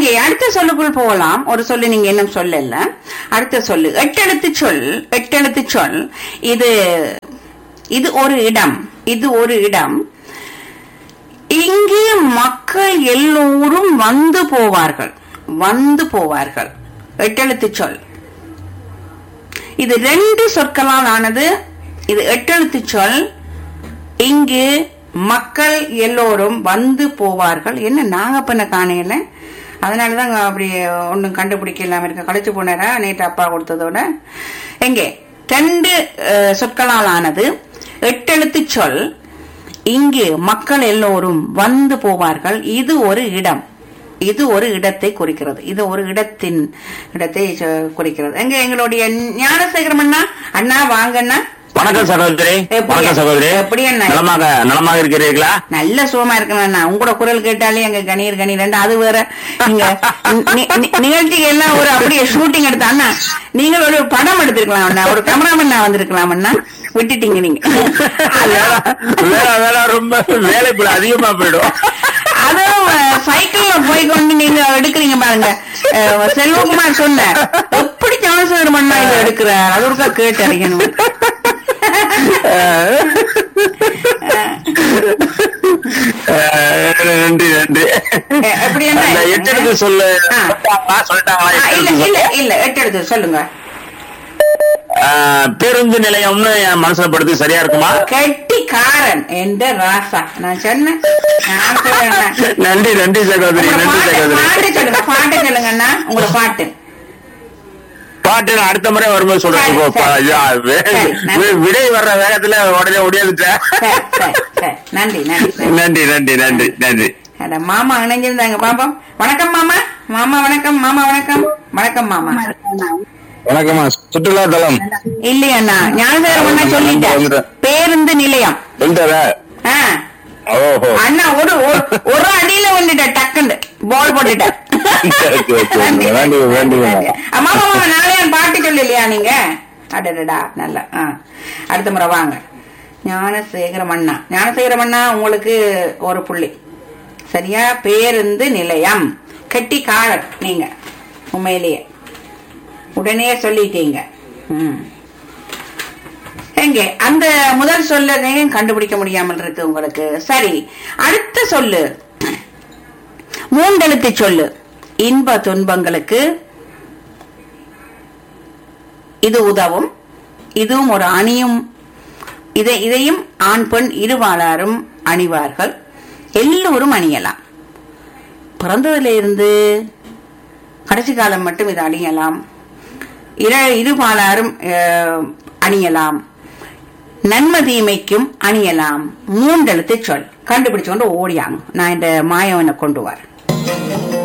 எங்கே அடுத்த சொல்லுக்குள் போகலாம் ஒரு சொல்லு நீங்க இன்னும் சொல்லல அடுத்த சொல்லு எட்டெழுத்து சொல் எட்டெழுத்து சொல் இது இது ஒரு இடம் இது ஒரு இடம் இங்கே மக்கள் எல்லோரும் வந்து போவார்கள் வந்து போவார்கள் எட்டெழுத்து சொல் இது ரெண்டு சொற்களால் ஆனது இது எட்டெழுத்து சொல் இங்கு மக்கள் எல்லோரும் வந்து போவார்கள் என்ன நாகப்பண்ண காணையில அதனாலதான் அப்படி ஒன்றும் கண்டுபிடிக்க இல்லாம இருக்க கழிச்சு போனாரா நேற்று அப்பா கொடுத்ததோட எங்கே ரெண்டு அஹ், சொற்களால் ஆனது எட்டெழுத்து சொல் இங்கு மக்கள் எல்லோரும் வந்து போவார்கள் இது ஒரு இடம் இது ஒரு இடத்தை குறிக்கிறது இது ஒரு இடத்தின் இடத்தை அஹ், குறிக்கிறது எங்க எங்களுடைய ஞானசேகரம் அண்ணா அண்ணா வாங்க அண்ணா வணக்கம் சகோதரி எப்படி- வணக்கம் சகோதரி எப்படி அண்ணா? நலமாக நலமாக இருக்கிறீர்களா நல்ல சுகமா இருக்கணும் அண்ணா உங்களோட குரல் கேட்டாலே எங்க கணீர் கணீர் ரெண்டு அது வேற நீங்க நி- நி- நிகழ்ச்சிக்கு எல்லாம் ஒரு அப்படியே ஷூட்டிங் எடுத்த அண்ணா நீங்கள் ஒரு படம் எடுத்திருக்கலாம் அண்ணா ஒரு கேமராமேன் நான் வந்திருக்கலாம் அண்ணா விட்டுட்டீங்க நீங்க வேலை வேலை ரொம்ப வேலைக்குள்ள அதிகமா போயிடும் அதுவும் அஹ், சைக்கிள்ல போய் கொண்டு நீங்க எடுக்கிறீங்க பாருங்க அஹ், செல்வகுமார் சொன்னார் எப்படி ஞானசேகரம் அண்ணா இதை எடுக்கிறார் அது ஒருக்கா கேட்டு அறியணும் அஹ், நன்றி நன்றி எ- எப்படி என்ன? அந்த எட்டெடுத்து சொல்லு ஆ. சொல்லிட்டாங்களா? சொல்லிட்டாங்களா ஆ, இல்ல எட்டெழுத்து இல்ல சொல்லு? இல்ல எட்டு எடுத்து சொல்லுங்க அஹ், பேருந்து நிலையம்னு என் மனசுல படுத்து சரியா இருக்குமா கெட்டிக்காரன் என்ற ராசா நான் சொன்னேன் நான் சொல்றேன். நன்றி நன்றி சகோதரி உங்களோட நன்றி பாட்டு சகோதரி பாட்டு சொல்லுங்க பாட்டு சொல்லுங்க அண்ணா உங்களோட பாட்டு பாட்டு நான் அடுத்த முறை வரும்போது சொல்றேன் சரி, இப்போ பா- சரி, யா, வே- சரி, நன்றி. வி- விடை வர்ற வேகத்துல உடனே ஒடியாந்துட்டேன் சரி சரி சரி நன்றி நன்றி நன்றி நன்றி நன்றி நன்றி நன்றி அட, மாமா இணைஞ்சிருந்தாங்க பாப்போம் வணக்கம் மாமா மாமா வணக்கம் மாமா வணக்கம் வணக்கம் மாமா வணக்கம்மா சுற்றுலா தலம் இல்லையண்ணா ஞானசேகரம் அண்ணா சொல்லிட்டேன் வந்துட்டேன். பேருந்து நிலையம் சொல்லிட்டாரா ஆ ஓஹோ அண்ணா ஒரு ஒரு- ஒரு அடியில வந்துட்டேன் டக்குன்னு பால் போட்டுட்டேன் சரி, சரி, சரி. நன்றி, வேண்டி, வேண்டி, வேண்டி. அம்மா மாமா நாளே பாட்டு சொல்லலையா நீங்க அடடடா நல்லா ஆ அடுத்த முறை வாங்க ஞானசேகரம் அண்ணா ஞானசேகரம் அண்ணா உங்களுக்கு ஒரு புள்ளி சரியா பேருந்து நிலையம் கெட்டி காலர் நீங்க உண்மையிலேயே உடனே சொல்லிட்டீங்க ம் எங்கே அந்த முதல் சொல்லதையும் கண்டுபிடிக்க முடியாமல் இருக்கு உங்களுக்கு சரி அடுத்த சொல்லு மூண்டெழுத்து சொல்லு இன்ப துன்பங்களுக்கு இது உதவும் இதுவும் ஒரு அணியும் இதை இதையும் ஆண் பெண் இருவாளாரும் அணிவார்கள் எல்லோரும் அணியலாம் பிறந்ததுல இருந்து கடைசி காலம் மட்டும் இது அணியலாம் இர இருபாலாரும் அஹ், அணியலாம் நன்மை தீமைக்கும் அணியலாம் மூன்றெழுத்து சொல் கண்டுபிடிச்சு கொண்டு ஓடியாங்க நான் இந்த மாயவனை கொண்டு வரேன்